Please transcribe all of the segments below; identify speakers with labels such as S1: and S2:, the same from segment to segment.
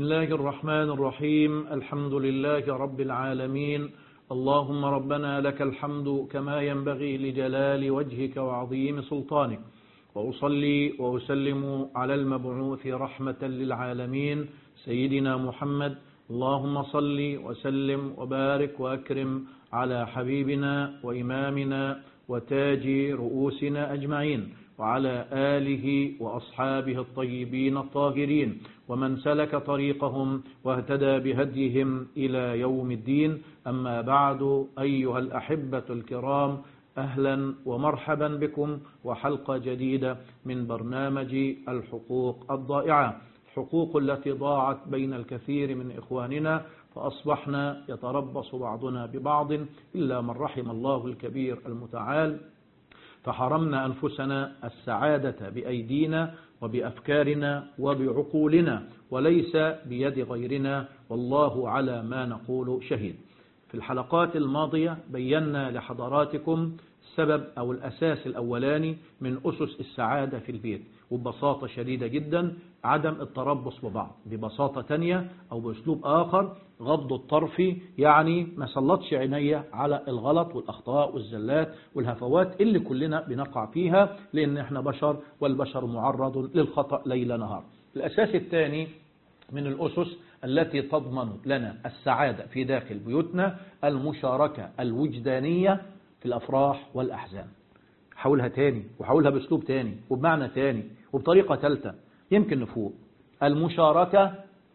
S1: الله الرحمن الرحيم الحمد لله رب العالمين اللهم ربنا لك الحمد كما ينبغي لجلال وجهك وعظيم سلطانك وأصلي وأسلم على المبعوث رحمة للعالمين سيدنا محمد اللهم صل وسلم وبارك وأكرم على حبيبنا وإمامنا وتاج رؤوسنا أجمعين وعلى آله وأصحابه الطيبين الطاهرين ومن سلك طريقهم واهتدى بهديهم إلى يوم الدين أما بعد أيها الأحبة الكرام أهلا ومرحبا بكم وحلقة جديدة من برنامج الحقوق الضائعة الحقوق التي ضاعت بين الكثير من إخواننا فأصبحنا يتربص بعضنا ببعض إلا من رحم الله الكبير المتعال فحرمنا أنفسنا السعادة بأيدينا وبأفكارنا وبعقولنا وليس بيد غيرنا والله على ما نقول شهيد في الحلقات الماضية بينا لحضراتكم السبب أو الأساس الأولاني من أسس السعادة في البيت وببساطة شديدة جدا عدم التربص ببعض ببساطة تانية أو بأسلوب آخر غض الطرف يعني ما سلطش عيني على الغلط والأخطاء والزلات والهفوات اللي كلنا بنقع فيها لأن احنا بشر والبشر معرض للخطأ ليل نهار الأساس الثاني من الأسس التي تضمن لنا السعادة في داخل بيوتنا المشاركة الوجدانية في الأفراح والأحزان حولها تاني وحولها بأسلوب تاني وبمعنى تاني وبطريقة ثالثة يمكن نفوق المشاركة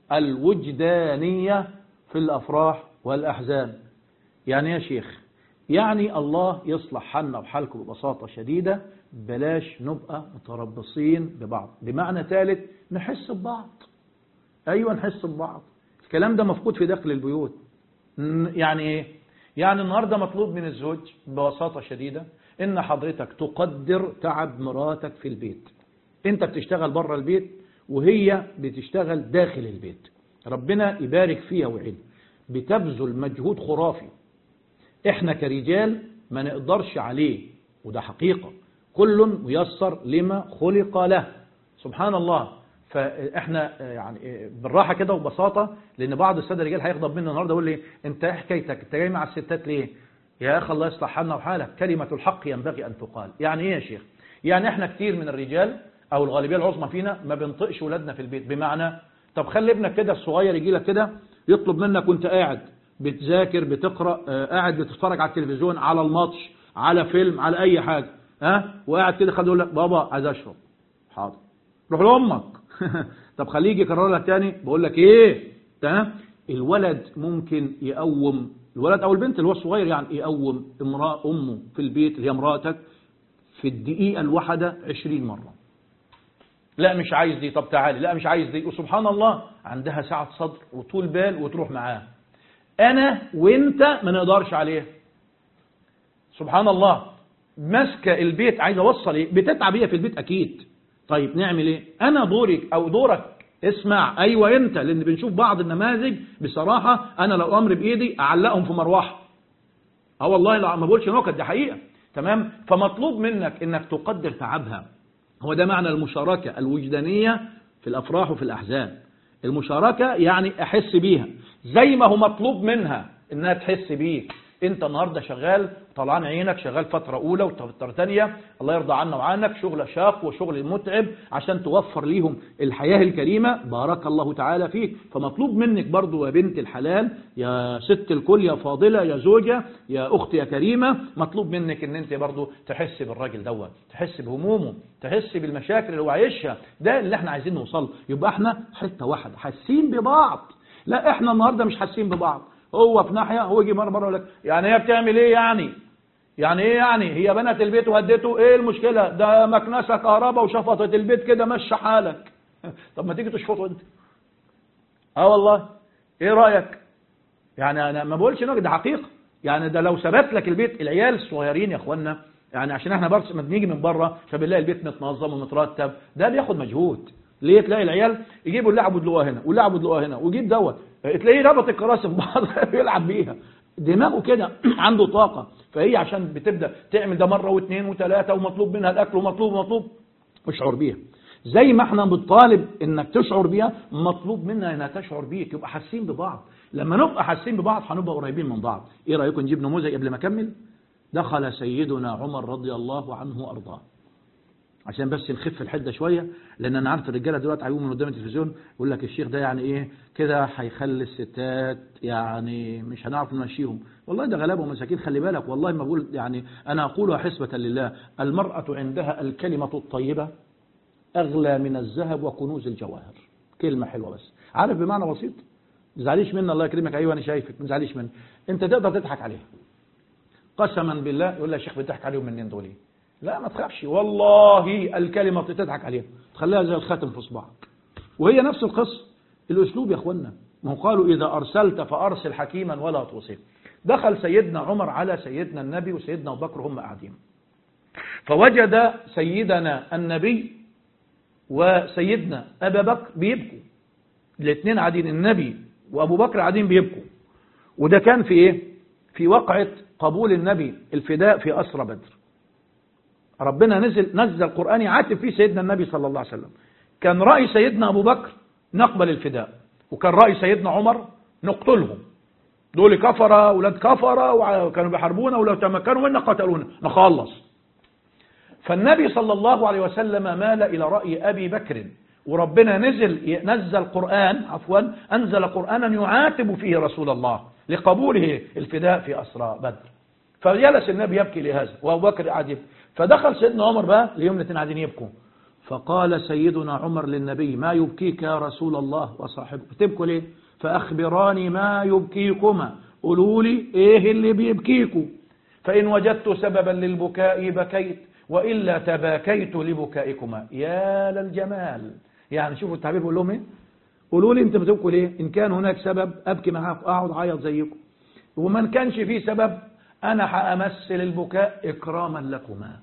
S1: الوجدانية في الأفراح والأحزان يعني يا شيخ يعني الله يصلح حالنا وحالكم ببساطة شديدة بلاش نبقى متربصين ببعض بمعنى ثالث نحس ببعض أيوة نحس ببعض الكلام ده مفقود في داخل البيوت يعني إيه يعني النهاردة مطلوب من الزوج ببساطة شديدة إن حضرتك تقدر تعب مراتك في البيت أنت بتشتغل بره البيت وهي بتشتغل داخل البيت ربنا يبارك فيها وعين بتبذل مجهود خرافي احنا كرجال ما نقدرش عليه وده حقيقة كل ميسر لما خلق له سبحان الله فاحنا يعني بالراحة كده وببساطة لان بعض السادة الرجال هيغضب مني النهارده يقول لي انت ايه حكايتك انت جاي مع الستات ليه يا اخي الله يصلح حالنا وحالك كلمة الحق ينبغي ان تقال يعني ايه يا شيخ يعني احنا كتير من الرجال او الغالبية العظمى فينا ما بنطقش ولادنا في البيت بمعنى طب خلي ابنك كده الصغير يجي لك كده يطلب منك وانت قاعد بتذاكر بتقرا قاعد بتتفرج على التلفزيون على الماتش على فيلم على اي حاجه ها وقاعد كده خد يقول لك بابا عايز اشرب حاضر روح لامك طب خليه يجي يكرر لك تاني بقول لك ايه تمام الولد ممكن يقوم الولد او البنت اللي هو الصغير يعني يقوم امراه امه في البيت اللي هي مراتك في الدقيقه الواحده 20 مره لا مش عايز دي طب تعالي لا مش عايز دي وسبحان الله عندها سعة صدر وطول بال وتروح معاه انا وانت ما نقدرش عليه سبحان الله ماسكه البيت عايز اوصل ايه بتتعب هي في البيت اكيد طيب نعمل ايه انا دورك او دورك اسمع ايوه انت لان بنشوف بعض النماذج بصراحه انا لو امر بايدي اعلقهم في مروحه اه والله لا ما بقولش نكت دي حقيقه تمام فمطلوب منك انك تقدر تعبها هو ده معنى المشاركة الوجدانية في الأفراح وفي الأحزان المشاركة يعني أحس بيها زي ما هو مطلوب منها إنها تحس بيك أنت النهاردة شغال طلعان عينك شغال فترة أولى وفترة ثانية الله يرضى عنا وعنك شغل شاق وشغل متعب عشان توفر ليهم الحياة الكريمة بارك الله تعالى فيك فمطلوب منك برضو يا بنت الحلال يا ست الكل يا فاضلة يا زوجة يا أخت يا كريمة مطلوب منك ان انت برضو تحس بالراجل دوت تحس بهمومه تحس بالمشاكل اللي هو عايشها ده اللي احنا عايزين نوصل يبقى احنا حتة واحدة حاسين ببعض لا احنا النهاردة مش حاسين ببعض هو في ناحية هو يجي مرة مرة يقول لك يعني هي بتعمل ايه يعني يعني ايه يعني هي بنت البيت وهدته ايه المشكلة ده مكنسة كهرباء وشفطت البيت كده مشى حالك طب ما تيجي تشفطه انت اه والله ايه رأيك يعني انا ما بقولش نقد ده حقيقة يعني ده لو ثبت لك البيت العيال الصغيرين يا اخوانا يعني عشان احنا برس ما بنيجي من بره فبنلاقي البيت متنظم ومترتب ده بياخد مجهود ليه تلاقي العيال يجيبوا اللعب ودلوها هنا واللعب ودلوها هنا ويجيب دوت تلاقيه ربط الكراسي في بعض بيلعب بيها دماغه كده عنده طاقة فهي عشان بتبدأ تعمل ده مرة واثنين وثلاثة ومطلوب منها الأكل ومطلوب ومطلوب مشعور بيها زي ما احنا بنطالب انك تشعر بيها مطلوب منا انها تشعر بيك يبقى حاسين ببعض لما نبقى حاسين ببعض هنبقى قريبين من بعض ايه رايكم نجيب نموذج قبل ما اكمل دخل سيدنا عمر رضي الله عنه وارضاه عشان بس نخف الحده شويه لان انا عارف الرجاله دلوقتي هيقوموا من قدام التلفزيون يقول لك الشيخ ده يعني ايه كده هيخلي الستات يعني مش هنعرف نمشيهم والله ده غلابه ومساكين خلي بالك والله ما بقول يعني انا اقولها حسبه لله المراه عندها الكلمه الطيبه اغلى من الذهب وكنوز الجواهر كلمه حلوه بس عارف بمعنى بسيط ما تزعليش مني الله يكرمك ايوه انا شايفك ما تزعليش مني انت تقدر تضحك عليها قسما بالله يقول لها يا شيخ بتضحك عليهم منين دول إيه؟ لا ما تخافش والله الكلمة تضحك عليها تخليها زي الخاتم في صباعك وهي نفس القصة الأسلوب يا أخوانا ما هو قالوا إذا أرسلت فأرسل حكيما ولا توصيل دخل سيدنا عمر على سيدنا النبي وسيدنا أبو بكر هم قاعدين فوجد سيدنا النبي وسيدنا أبا بكر بيبكوا الاثنين قاعدين النبي وأبو بكر قاعدين بيبكوا وده كان في إيه في وقعة قبول النبي الفداء في أسرى بدر ربنا نزل نزل القرآن يعاتب فيه سيدنا النبي صلى الله عليه وسلم كان رأي سيدنا أبو بكر نقبل الفداء وكان رأي سيدنا عمر نقتلهم دول كفرة أولاد كفرة وكانوا بيحاربونا ولو تمكنوا منا قتلونا نخلص فالنبي صلى الله عليه وسلم مال إلى رأي أبي بكر وربنا نزل نزل قرآن عفوا أنزل قرآنا يعاتب فيه رسول الله لقبوله الفداء في أسرى بدر فجلس النبي يبكي لهذا وأبو بكر قاعد يبكي فدخل سيدنا عمر بقى اليوم الاثنين قاعدين يبكوا فقال سيدنا عمر للنبي ما يبكيك يا رسول الله وصاحبك تبكوا ليه فأخبراني ما يبكيكما قولوا لي ايه اللي بيبكيكوا فإن وجدت سببا للبكاء بكيت وإلا تباكيت لبكائكما يا للجمال يعني شوفوا التعبير بيقول لهم ايه قولوا لي انت بتبكوا ليه ان كان هناك سبب ابكي معاكم اقعد اعيط زيكم وما كانش فيه سبب أنا هأمثل البكاء إكراما لكما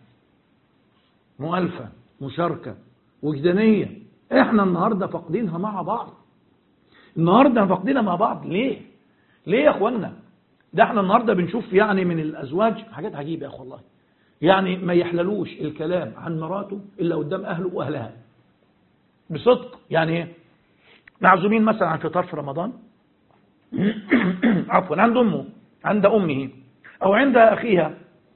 S1: مؤلفة مشاركة وجدانية إحنا النهاردة فاقدينها مع بعض النهاردة فاقدينها مع بعض ليه ليه يا أخوانا ده احنا النهاردة بنشوف يعني من الأزواج حاجات عجيبة يا أخو الله يعني ما يحللوش الكلام عن مراته إلا قدام أهله وأهلها بصدق يعني ايه معزومين مثلا عن فطار في رمضان عفوا عند أمه عند أمه أو عند أخيها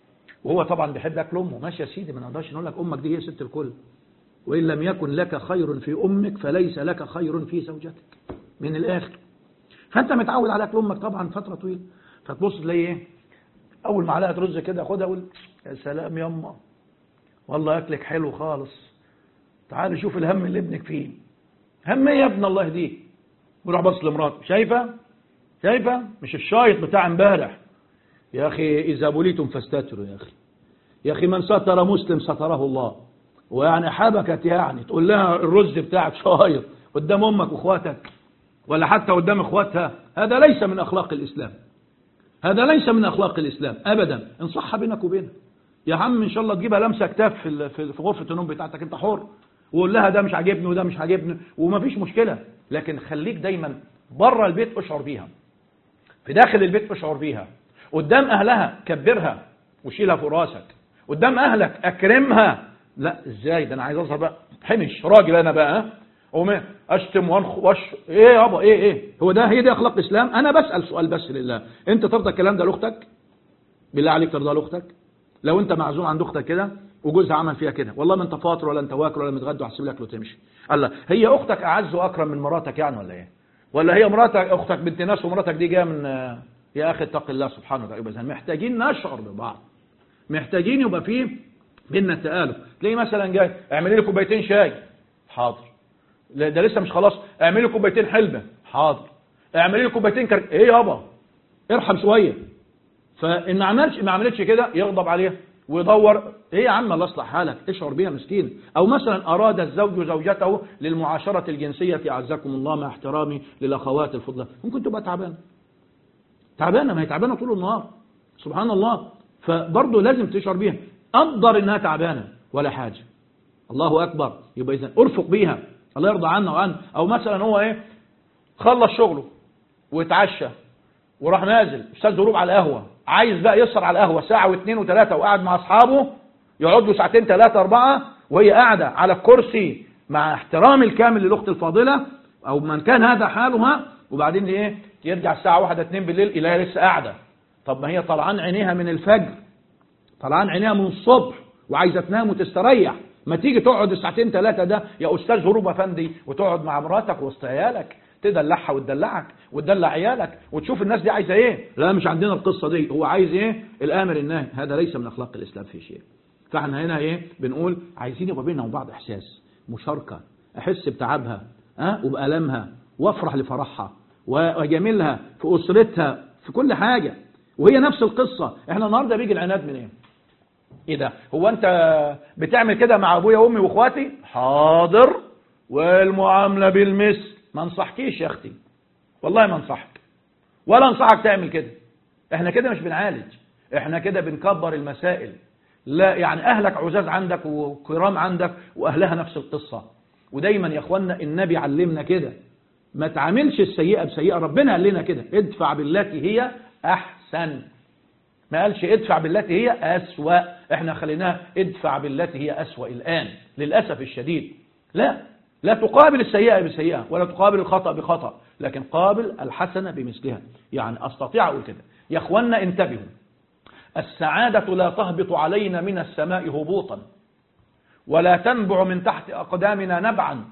S1: وهو طبعا بيحب أكل أمه ماشي يا سيدي ما نقدرش نقول لك أمك دي هي ست الكل وإن لم يكن لك خير في أمك فليس لك خير في زوجتك من الآخر فأنت متعود على أكل أمك طبعا فترة طويلة فتبص تلاقي إيه أول معلقة رز كده خدها أقول يا سلام يما والله أكلك حلو خالص تعال شوف الهم اللي ابنك فيه هم ايه يا ابن الله يهديك بروح بص لمراته شايفه شايفه مش الشايط بتاع امبارح يا أخي إذا بليتم فاستتروا يا أخي يا أخي من ستر مسلم ستره الله ويعني حبكت يعني تقول لها الرز بتاعك شايط قدام أمك وإخواتك ولا حتى قدام إخواتها هذا ليس من أخلاق الإسلام هذا ليس من أخلاق الإسلام أبدا انصحها بينك وبينها يا عم إن شاء الله تجيبها لمسة كتاف في في غرفة النوم بتاعتك أنت حر وقول لها ده مش عاجبني وده مش عاجبني ومفيش مشكلة لكن خليك دايما بره البيت اشعر بيها في داخل البيت اشعر بيها قدام أهلها كبرها وشيلها فوق راسك قدام أهلك أكرمها لا إزاي ده أنا عايز أظهر بقى حمش راجل أنا بقى وما أشتم وانخ وش إيه يابا إيه إيه هو ده هي دي أخلاق الإسلام أنا بسأل سؤال بس لله أنت ترضى الكلام ده لأختك بالله عليك ترضى لأختك لو أنت معزوم عند أختك كده وجوزها عمل فيها كده والله ما أنت فاطر ولا أنت واكل ولا متغدى وحسب لك وتمشي الله هي أختك أعز وأكرم من مراتك يعني ولا إيه ولا هي مراتك أختك بنت ناس ومراتك دي جايه من يا أخي اتق الله سبحانه وتعالى يبقى محتاجين نشعر ببعض محتاجين يبقى فيه بينا التآلف تلاقي مثلا جاي اعملي لي كوبايتين شاي حاضر ده لسه مش خلاص اعملي لي كوبايتين حلبة حاضر اعملي لي كوبايتين كر... ايه يابا ارحم شوية فان ما عملش ما عملتش كده يغضب عليها ويدور ايه يا عم الله يصلح حالك اشعر بيها مسكين او مثلا اراد الزوج زوجته للمعاشرة الجنسية اعزكم الله مع احترامي للاخوات الفضلى ممكن تبقى تعبانه تعبانة ما هي تعبانة طول النهار سبحان الله فبرضه لازم تشعر بيها قدر انها تعبانة ولا حاجة الله اكبر يبقى اذا ارفق بيها الله يرضى عنه وعنه او مثلا هو ايه خلص شغله واتعشى وراح نازل استاذ هروب على القهوة عايز بقى يسهر على القهوة ساعة واثنين وثلاثة وقاعد مع اصحابه يقعد له ساعتين ثلاثة اربعة وهي قاعدة على الكرسي مع احترام الكامل للأخت الفاضلة أو من كان هذا حالها وبعدين ايه يرجع الساعة واحدة اتنين بالليل يلاقيها لسه قاعدة طب ما هي طلعان عينيها من الفجر طلعان عينيها من الصبح وعايزة تنام وتستريح ما تيجي تقعد الساعتين ثلاثة ده يا أستاذ هروب أفندي وتقعد مع مراتك وسط عيالك تدلعها وتدلعك وتدلع عيالك وتشوف الناس دي عايزة ايه لا مش عندنا القصة دي هو عايز ايه الآمر الناهي هذا ليس من أخلاق الإسلام في شيء فاحنا هنا ايه بنقول عايزين يبقى بيننا وبعض إحساس مشاركة أحس بتعبها ها أه؟ وبألمها وافرح لفرحها وجميلها في أسرتها في كل حاجة وهي نفس القصة احنا النهاردة بيجي العناد من ايه ايه ده هو انت بتعمل كده مع ابويا وامي واخواتي حاضر والمعاملة بالمثل ما انصحكيش يا اختي والله ما انصحك ولا انصحك تعمل كده احنا كده مش بنعالج احنا كده بنكبر المسائل لا يعني اهلك عزاز عندك وكرام عندك واهلها نفس القصة ودايما يا اخوانا النبي علمنا كده ما تعاملش السيئة بسيئة ربنا قال لنا كده ادفع بالتي هي احسن ما قالش ادفع بالتي هي أسوأ احنا خليناها ادفع بالتي هي أسوأ الآن للأسف الشديد لا لا تقابل السيئة بسيئة ولا تقابل الخطأ بخطأ لكن قابل الحسنة بمثلها يعني أستطيع أقول كده يا أخوانا انتبهوا السعادة لا تهبط علينا من السماء هبوطا ولا تنبع من تحت أقدامنا نبعا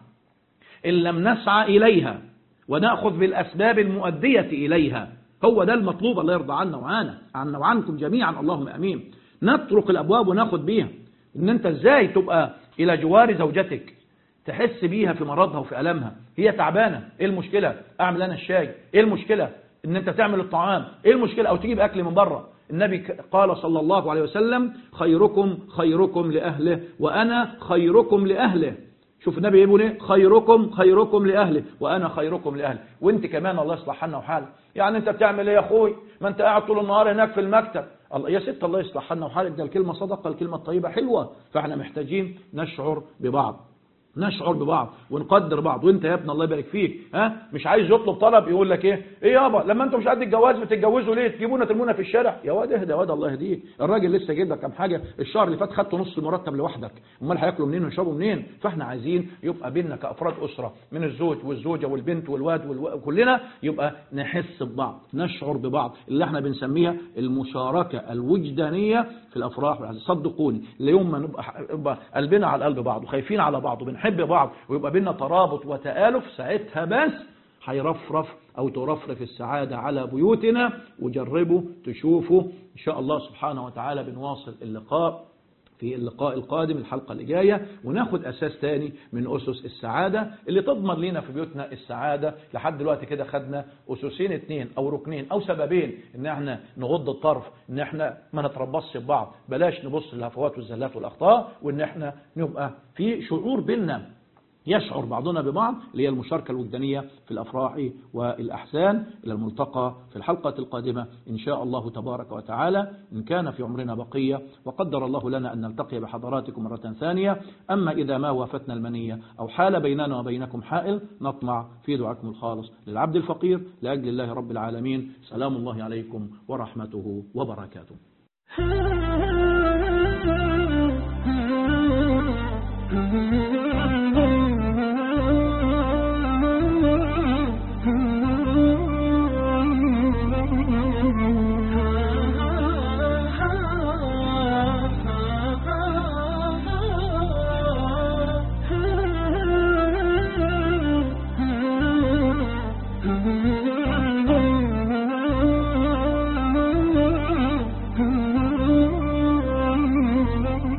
S1: إن لم نسعى إليها ونأخذ بالأسباب المؤدية إليها هو ده المطلوب الله يرضى عنا وعانا عنا وعنكم جميعا اللهم امين نطرق الابواب وناخد بيها ان انت ازاي تبقى الى جوار زوجتك تحس بيها في مرضها وفي المها هي تعبانه ايه المشكله اعمل انا الشاي ايه المشكله ان انت تعمل الطعام ايه المشكله او تجيب اكل من بره النبي قال صلى الله عليه وسلم خيركم خيركم لاهله وانا خيركم لاهله شوف النبي يقول ايه خيركم خيركم لاهله وانا خيركم لاهله وانت كمان الله يصلح حالنا وحالك يعني انت بتعمل ايه يا اخوي ما انت قاعد طول النهار هناك في المكتب الله يا ست الله يصلح حالنا وحالك ده الكلمه صدقه الكلمه الطيبه حلوه فاحنا محتاجين نشعر ببعض نشعر ببعض ونقدر بعض وانت يا ابن الله يبارك فيك ها مش عايز يطلب طلب يقول لك ايه ايه يابا لما انتم مش قد الجواز بتتجوزوا ليه تجيبونا ترمونا في الشارع يا واد اهدى يا واد الله يهديك الراجل لسه جايب لك كام حاجه الشهر اللي فات خدت نص المرتب لوحدك امال هياكلوا منين ويشربوا منين فاحنا عايزين يبقى بيننا كافراد اسره من الزوج والزوجه والبنت والواد والو... كلنا يبقى نحس ببعض نشعر ببعض اللي احنا بنسميها المشاركه الوجدانيه في الافراح والأحزان صدقوني اليوم ما نبقى يبقى قلبنا على قلب بعض وخايفين على بعض وبنحب بعض ويبقى بينا ترابط وتآلف ساعتها بس هيرفرف أو ترفرف السعادة على بيوتنا وجربوا تشوفوا إن شاء الله سبحانه وتعالى بنواصل اللقاء في اللقاء القادم الحلقة اللي جاية وناخد أساس تاني من أسس السعادة اللي تضمن لنا في بيوتنا السعادة لحد دلوقتي كده خدنا أسسين اتنين أو ركنين أو سببين إن احنا نغض الطرف إن احنا ما نتربصش ببعض بلاش نبص للهفوات والزلات والأخطاء وإن احنا نبقى في شعور بينا يشعر بعضنا ببعض اللي هي المشاركة الوجدانية في الأفراح والأحزان إلى الملتقى في الحلقة القادمة إن شاء الله تبارك وتعالى إن كان في عمرنا بقية وقدر الله لنا أن نلتقي بحضراتكم مرة ثانية أما إذا ما وافتنا المنية أو حال بيننا وبينكم حائل نطمع في دعاكم الخالص للعبد الفقير لأجل الله رب العالمين سلام الله عليكم ورحمته وبركاته